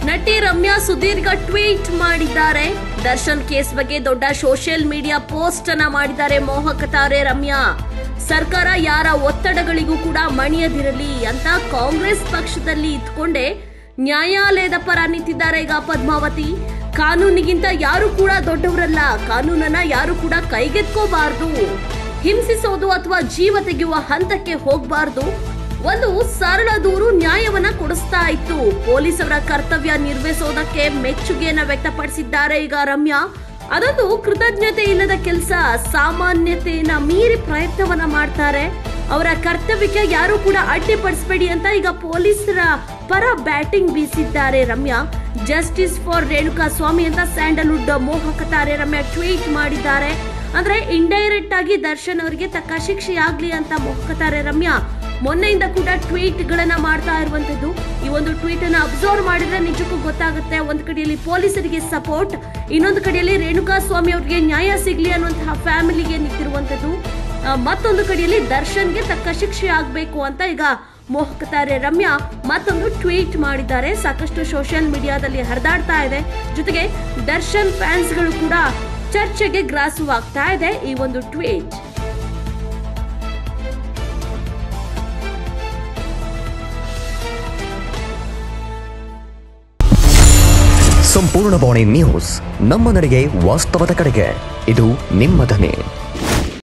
ನಟಿ ರಮ್ಯಾ ಸುದೀರ್ಘ ಟ್ವೀಟ್ ಮಾಡಿದ್ದಾರೆ ದರ್ಶನ್ ಕೇಸ್ ಬಗ್ಗೆ ದೊಡ್ಡ ಸೋಷಿಯಲ್ ಮೀಡಿಯಾ ಪೋಸ್ಟ್ ಅನ್ನ ಮಾಡಿದ್ದಾರೆ ಮೋಹಕ ತಾರೆ ರಮ್ಯಾ ಸರ್ಕಾರ ಯಾರ ಒತ್ತಡಗಳಿಗೂ ಕೂಡ ಮಣಿಯದಿರಲಿ ಅಂತ ಕಾಂಗ್ರೆಸ್ ಪಕ್ಷದಲ್ಲಿ ಇದ್ಕೊಂಡೇ ನ್ಯಾಯಾಲಯದ ಪರ ನಿಂತಿದ್ದಾರೆ ಈಗ ಪದ್ಮಾವತಿ ಕಾನೂನಿಗಿಂತ ಯಾರು ಕೂಡ ದೊಡ್ಡವರಲ್ಲ ಕಾನೂನನ್ನ ಯಾರು ಕೂಡ ಕೈಗೆತ್ಕೋಬಾರ್ದು ಹಿಂಸಿಸೋದು ಅಥವಾ ಜೀವ ತೆಗೆಯುವ ಹಂತಕ್ಕೆ ಹೋಗಬಾರ್ದು ಒಂದು ಸರಳ ದೂರು ನ್ಯಾಯವನ್ನ ಕೊಡಿಸ್ತಾ ಇತ್ತು ಪೊಲೀಸರ ಕರ್ತವ್ಯ ನಿರ್ವಹಿಸೋದಕ್ಕೆ ಮೆಚ್ಚುಗೆಯನ್ನ ವ್ಯಕ್ತಪಡಿಸಿದ್ದಾರೆ ಈಗ ರಮ್ಯಾ ಅದೊಂದು ಕೃತಜ್ಞತೆ ಇಲ್ಲದ ಕೆಲಸ ಸಾಮಾನ್ಯತೆಯನ್ನ ಮೀರಿ ಪ್ರಯತ್ನವನ್ನ ಮಾಡ್ತಾರೆ ಅವರ ಕರ್ತವ್ಯಕ್ಕೆ ಯಾರು ಕೂಡ ಅಡ್ಡಿಪಡಿಸಬೇಡಿ ಅಂತ ಈಗ ಪೊಲೀಸರ ಪರ ಬ್ಯಾಟಿಂಗ್ ಬೀಸಿದ್ದಾರೆ ರಮ್ಯಾ ಜಸ್ಟಿಸ್ ಫಾರ್ ರೇಣುಕಾ ಸ್ವಾಮಿ ಅಂತ ಸ್ಯಾಂಡಲ್ವುಡ್ ಮೋಹಕ ತಾರೆ ರಮ್ಯಾ ಟ್ವೀಟ್ ಮಾಡಿದ್ದಾರೆ ಅಂದ್ರೆ ಇಂಡೈರೆಕ್ಟ್ ಆಗಿ ದರ್ಶನ್ ಅವರಿಗೆ ತಕ್ಕ ಶಿಕ್ಷೆ ಆಗ್ಲಿ ಅಂತ ಮೋಹಕ ತಾರೆ ರಮ್ಯಾ ಮೊನ್ನೆಯಿಂದ ಕೂಡ ಟ್ವೀಟ್ ಗಳನ್ನ ಮಾಡ್ತಾ ಇರುವಂತದ್ದು ಈ ಒಂದು ಟ್ವೀಟ್ ಅನ್ನ ಅಬ್ಸರ್ವ್ ಮಾಡಿದ್ರೆ ನಿಜಕ್ಕೂ ಗೊತ್ತಾಗುತ್ತೆ ಒಂದ್ ಕಡೆಯಲ್ಲಿ ಪೊಲೀಸರಿಗೆ ಸಪೋರ್ಟ್ ಇನ್ನೊಂದು ಕಡೆಯಲ್ಲಿ ರೇಣುಕಾ ಸ್ವಾಮಿ ಅವರಿಗೆ ನ್ಯಾಯ ಸಿಗ್ಲಿ ಅನ್ನುವಂತಹ ಫ್ಯಾಮಿಲಿಗೆ ನಿಂತಿರುವಂತದ್ದು ಆ, ಮತ್ತೊಂದು ಕಡೆಯಲ್ಲಿ ದರ್ಶನ್ಗೆ ತಕ್ಕ ಶಿಕ್ಷೆ ಆಗ್ಬೇಕು ಅಂತ ಈಗ ಮೋಹಕ ತಾರೆ ರಮ್ಯಾ ಮತ್ತೊಂದು ಟ್ವೀಟ್ ಮಾಡಿದ್ದಾರೆ ಸಾಕಷ್ಟು ಸೋಷಿಯಲ್ ಮೀಡಿಯಾದಲ್ಲಿ ಹರಿದಾಡ್ತಾ ಇದೆ ಜೊತೆಗೆ ದರ್ಶನ್ ಫ್ಯಾನ್ಸ್ಗಳು ಕೂಡ ಚರ್ಚೆಗೆ ಗ್ರಾಸವಾಗ್ತಾ ಇದೆ ಈ ಒಂದು ಟ್ವೀಟ್ ಸಂಪೂರ್ಣ ಬಾಣಿ ನ್ಯೂಸ್ ನಮ್ಮ ನಡೆಗೆ ವಾಸ್ತವದ ಕಡೆಗೆ ಇದು ನಿಮ್ಮ ಧ್ವನಿ